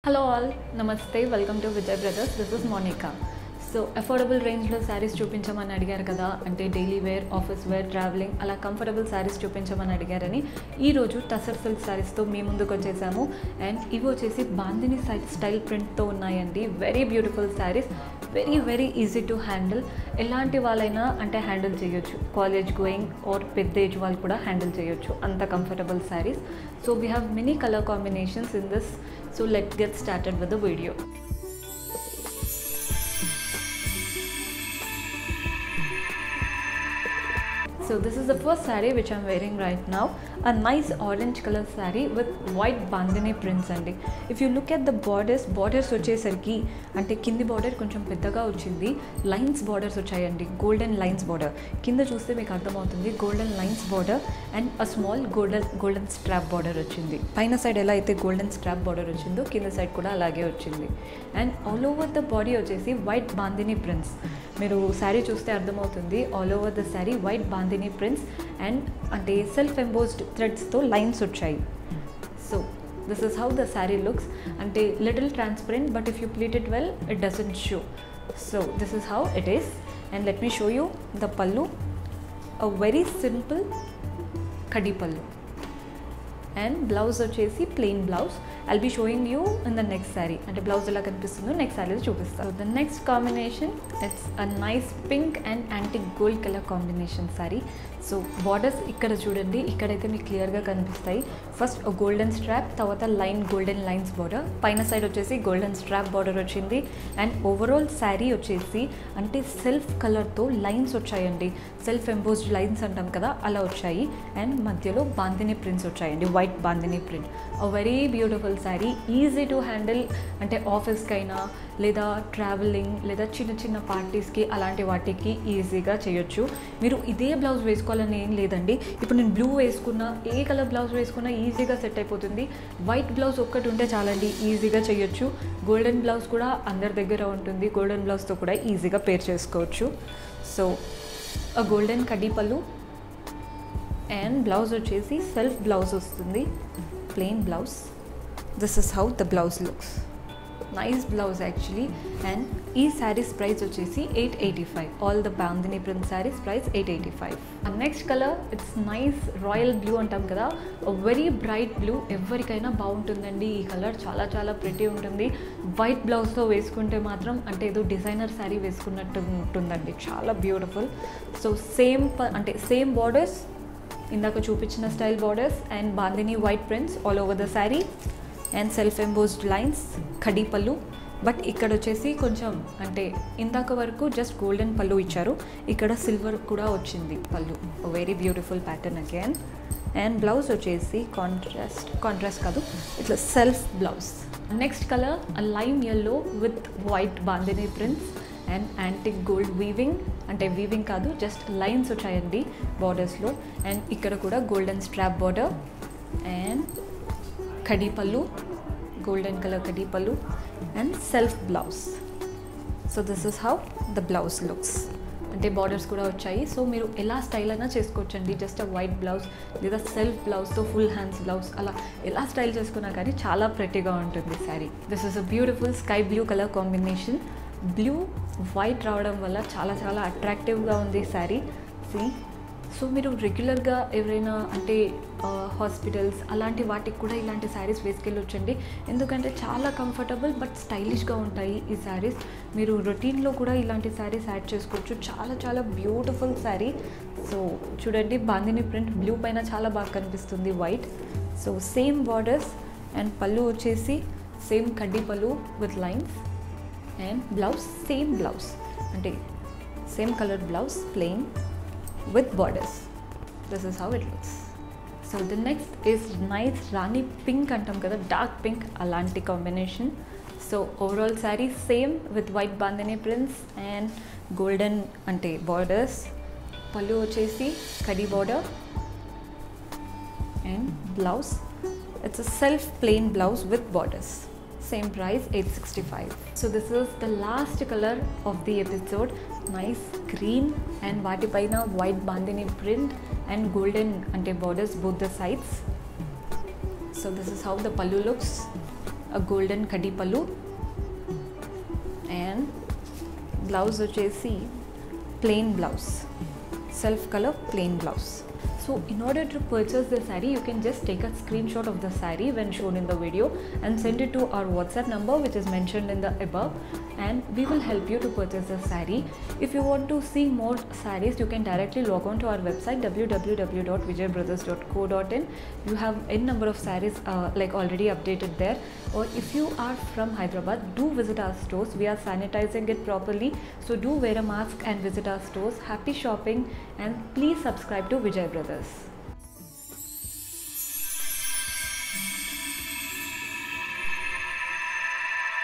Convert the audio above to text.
Hello all నమస్తే welcome to Vijay brothers this is Monika so affordable రేంజ్లో శారీస్ చూపించమని అడిగారు కదా అంటే daily wear office wear travelling అలా కంఫర్టబుల్ శారీస్ చూపించమని అడిగారని ఈరోజు టసర్ సిల్క్ శారీస్తో మీ ముందుకు వచ్చేసాము అండ్ ఇవి వచ్చేసి బాందిని స్టైల్ ప్రింట్తో ఉన్నాయండి very beautiful saris very very easy to handle ఎలాంటి వాళ్ళైనా అంటే హ్యాండిల్ చేయొచ్చు కాలేజ్ గోయింగ్ ఆర్ పెద్ద ఏజ్ వాళ్ళు కూడా హ్యాండిల్ చేయొచ్చు అంత comfortable saris so we have many colour combinations in this so let get started with the video So this is the first saree which I'm wearing right now. A nice orange color saree with white bandhani prints అండి if you look at the borders borders వచ్చేసరికి అంటే కింది border కొంచెం పెద్దగా వచ్చింది lines borders వచ్చాయండి golden lines border కింద చూస్తే మీకు అర్థమవుతుంది golden lines border and a small golden golden strap border వచ్చింది పైన సైడ్ ఎలా అయితే గోల్డెన్ స్ట్రాప్ బార్డర్ వచ్చిందో కింద సైడ్ కూడా అలాగే వచ్చింది and all over the body వచ్చేసి వైట్ బాందిని ప్రింట్స్ మీరు శారీ చూస్తే అర్థమవుతుంది all over the sari white bandhani prints and అంటే సెల్ఫ్ ఎంబోస్డ్ థ్రెడ్స్తో లైన్స్ వచ్చాయి so this is how the sari looks అంటే little transparent but if you pleat it well it doesn't show so this is how it is and let me show you the pallu a very simple kadi pallu and blouse వచ్చేసి plain blouse I'll be showing you in the next sari అంటే blouse ఎలా కనిపిస్తుందో next శారీలో చూపిస్తాను the next combination it's a nice pink and antique gold colour combination sari so borders ఇక్కడ చూడండి ఇక్కడైతే మీకు క్లియర్గా కనిపిస్తాయి ఫస్ట్ గోల్డెన్ స్ట్రాప్ తర్వాత లైన్ గోల్డెన్ లైన్స్ బార్డర్ పైన సైడ్ వచ్చేసి గోల్డెన్ స్ట్రాప్ బార్డర్ వచ్చింది అండ్ ఓవరాల్ శారీ వచ్చేసి అంటే సెల్ఫ్ కలర్తో లైన్స్ వచ్చాయండి సెల్ఫ్ ఎంబోస్డ్ లైన్స్ అంటాం కదా అలా వచ్చాయి అండ్ మధ్యలో బాందిని ప్రింట్స్ వచ్చాయండి white bandhani print a very beautiful sari easy to handle అంటే ఆఫీస్కైనా లేదా ట్రావెలింగ్ లేదా చిన్న చిన్న పార్టీస్కి అలాంటి వాటికి ఈజీగా చేయొచ్చు మీరు ఇదే బ్లౌజ్ వేసుకోవాలని ఏం లేదండి ఇప్పుడు నేను బ్లూ వేసుకున్నా ఏ కలర్ బ్లౌజ్ వేసుకున్నా ఈజీగా సెట్ అయిపోతుంది వైట్ బ్లౌజ్ ఒక్కటి ఉంటే చాలండి ఈజీగా చేయొచ్చు గోల్డెన్ బ్లౌజ్ కూడా అందరి దగ్గర ఉంటుంది గోల్డెన్ బ్లౌజ్తో కూడా ఈజీగా పేర్ చేసుకోవచ్చు సో ఆ golden kadi pallu and blouse వచ్చేసి సెల్ఫ్ బ్లౌజ్ వస్తుంది plain blouse this is how the blouse looks nice blouse actually and ఈ శారీస్ ప్రైస్ వచ్చేసి eight eighty five all the bandhani print saris price eight eighty five next colour it's nice royal blue అంటాం కదా very bright blue ఎవరికైనా బాగుంటుందండి ఈ colour చాలా చాలా pretty ఉంటుంది వైట్ బ్లౌజ్తో వేసుకుంటే మాత్రం అంటే ఏదో డిజైనర్ శారీ వేసుకున్నట్టు ఉంటుందండి చాలా బ్యూటిఫుల్ సో సేమ్ అంటే సేమ్ బార్డర్స్ ఇందాక చూపించిన style borders and bandhani white prints all over the sari and self embossed lines kadi pallu but ఇక్కడ వచ్చేసి కొంచెం అంటే ఇందాక వరకు జస్ట్ గోల్డెన్ పళ్ళు ఇచ్చారు ఇక్కడ సిల్వర్ కూడా వచ్చింది pallu very beautiful pattern again and blouse వచ్చేసి కాంట్రాస్ట్ కాంట్రాస్ట్ కాదు ఇట్లా self blouse next colour lime yellow with white bandhani prints and antique gold weaving అంటే వీవింగ్ కాదు జస్ట్ లైన్స్ వచ్చాయండి బార్డర్స్లో అండ్ ఇక్కడ కూడా golden strap border and kadi pallu golden colour kadi pallu and self blouse so this is how the blouse looks అంటే borders కూడా వచ్చాయి so మీరు ఎలా స్టైల్ అయినా చేసుకోవచ్చండి జస్ట్ వైట్ బ్లౌజ్ లేదా సెల్ఫ్ బ్లౌజ్తో ఫుల్ హ్యాండ్స్ బ్లౌజ్ అలా ఎలా స్టైల్ చేసుకున్నా కానీ చాలా ప్రెట్టీగా ఉంటుంది sari this is a beautiful sky blue colour combination blue white రావడం వల్ల చాలా చాలా అట్రాక్టివ్గా ఉంది శారీ సి సో మీరు రెగ్యులర్గా ఎవరైనా అంటే హాస్పిటల్స్ అలాంటి వాటికి కూడా ఇలాంటి శారీస్ వేసుకెళ్ళొచ్చండి ఎందుకంటే చాలా కంఫర్టబుల్ బట్ స్టైలిష్గా ఉంటాయి ఈ శారీస్ మీరు రొటీన్లో కూడా ఇలాంటి శారీస్ యాడ్ చేసుకోవచ్చు చాలా చాలా బ్యూటిఫుల్ శారీ సో చూడండి బాందిని ప్రింట్ బ్లూ పైన చాలా బాగా కనిపిస్తుంది white so same borders and pallu వచ్చేసి same kadi pallu with lines and blouse same blouse అంటే same colour blouse plain with borders this is how it looks so the next is nice rani pink అంటాం కదా dark pink అలాంటి combination so overall sari same with white bandhani prints and golden అంటే borders pallu వచ్చేసి kadi border and blouse it's a self plain blouse with borders same price 865 so this is the last color of the episode nice green and వాటిపైన white bandhani print and golden అంటే borders both the sides so this is how the pallu looks a golden kadi pallu and blouse వచ్చేసి plain blouse self colour plain blouse so in order to purchase the sari you can just take a screenshot of the sari when shown in the video and send it to our WhatsApp number which is mentioned in the above and we will help you to purchase the saree if you want to see more sarees you can directly log on to our website www.vijayabrothers.co.in you have n number of sarees uh, like already updated there or if you are from hyderabad do visit our stores we are sanitizing it properly so do wear a mask and visit our stores happy shopping and please subscribe to vijay brothers